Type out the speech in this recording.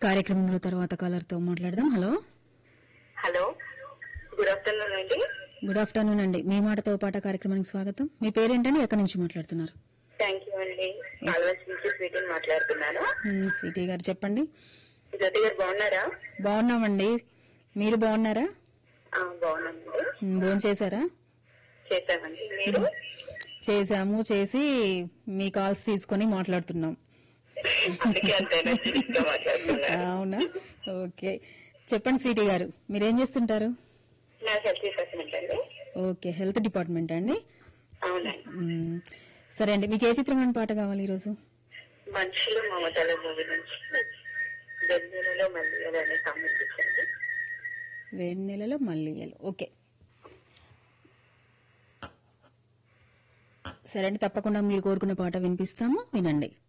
కార్యక్రమంలో తర్వాత కాలర్తో మాట్లాడదాం హలో హలో గుడ్ ఆఫ్టర్నూన్ అండి గుడ్ ఆఫ్టర్నూన్ అండి మీ మాటతో పాట కార్యక్రమానికి స్వాగతం మీ పేరేంటండి ఎక్కడి నుంచి మాట్లాడుతున్నారు థ్యాంక్ యూ అండి ఆల్వేస్ నుంచి స్వీటీ మాట్లాడుతున్నాను మ్, స్వీటీ గారు చెప్పండి జ్యోతి గారు బాగున్నారా బాగున్నామండి మీరు బాగున్నారా ఆ, బాగున్నానండి మ్, భోజనం చేశారా చేశామండి మీరు చేశాము చేసి మీ కాల్స్ తీసుకొని మాట్లాడుతున్నాం అందుకే అంత ఎనర్జెటిక్ గా మాట్లాడుతున్నారు అవునా ఓకే చెప్పండి స్వీటీ గారు మీరేం చేస్తుంటారు నా హెల్త్ అసెస్మెంట్ అండి ఓకే హెల్త్ డిపార్ట్మెంట్ అండి అవునండి మ్, సరే అండి మీకు ఏ చిత్రమైన పాట కావాలి ఈరోజు మనుషులు మమతల మూవీ నుంచి వెన్నెలలో మళ్ళీ అనే సాంగ్ ఇచ్చారు వేడి నెలలో మల్లియలు ఓకే సరే అండి తప్పకుండా మీరు కోరుకున్న పాట వినిపిస్తాము వినండి